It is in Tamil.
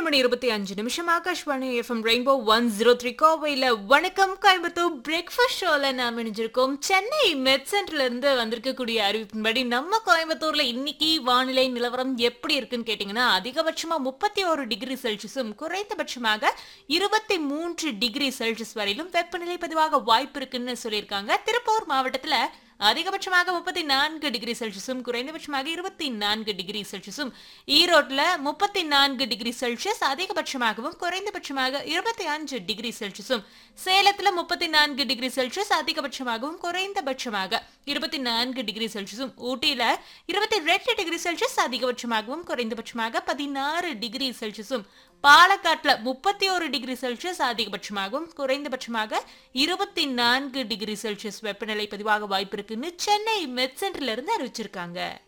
மணி இருபத்தி அஞ்சு நிமிஷம் Akashvani FM rainbow one zero three கோவையில் வணக்கம் கோயம்புத்தூர் பிரேக்ஃபாஸ்ட் ஷோல நாம் இணைஞ்சிருக்கோம் சென்னை மெட் சென்டர்ல இருந்து வந்திருக்கக்கூடிய அறிவிப்பின்படி நம்ம கோயம்புத்தூர்ல இன்னைக்கு வானிலை நிலவரம் எப்படி இருக்குன்னு கேட்டீங்கன்னா அதிகபட்சமா முப்பத்தி ஒரு டிகிரி செல்சியஸும் குறைந்தபட்சமாக இருபத்தி மூன்று டிகிரி செல்சியஸ் வரையிலும் வெப்பநிலை பதிவாக வாய்ப்பு இருக்குன்னு சொல்லியிருக்காங்க திருப்பூர் மாவட்டத்துல அதிகபட்சமாக முப்பத்தி நான்கு டிகிரி செல்சியஸும் குறைந்தபட்சமாக இருபத்தி நான்கு டிகிரி செல்சியஸும் ஈரோட்ல முப்பத்தி நான்கு டிகிரி செல்சியஸ் அதிகபட்சமாகவும் குறைந்தபட்சமாக இருபத்தி அஞ்சு டிகிரி செல்சியஸும் சேலத்துல முப்பத்தி நான்கு டிகிரி செல்சியஸ் அதிகபட்சமாகவும் குறைந்தபட்சமாக இருபத்தி நான்கு டிகிரி செல்சியஸும் ஊட்டியில இருபத்தி ரெண்டு டிகிரி செல்சியஸ் அதிகபட்சமாகவும் குறைந்தபட்சமாக பதினாறு டிகிரி செல்சியஸும் பாலக்காட்டுல முப்பத்தி ஒரு டிகிரி செல்சியஸ் அதிகபட்சமாகவும் குறைந்தபட்சமாக இருபத்தி நான்கு டிகிரி செல்சியஸ் வெப்பநிலை பதிவாக வாய்ப்பு இருக்குன்னு சென்னை மெட் சென்டர்ல இருந்து அறிவிச்சிருக்காங்க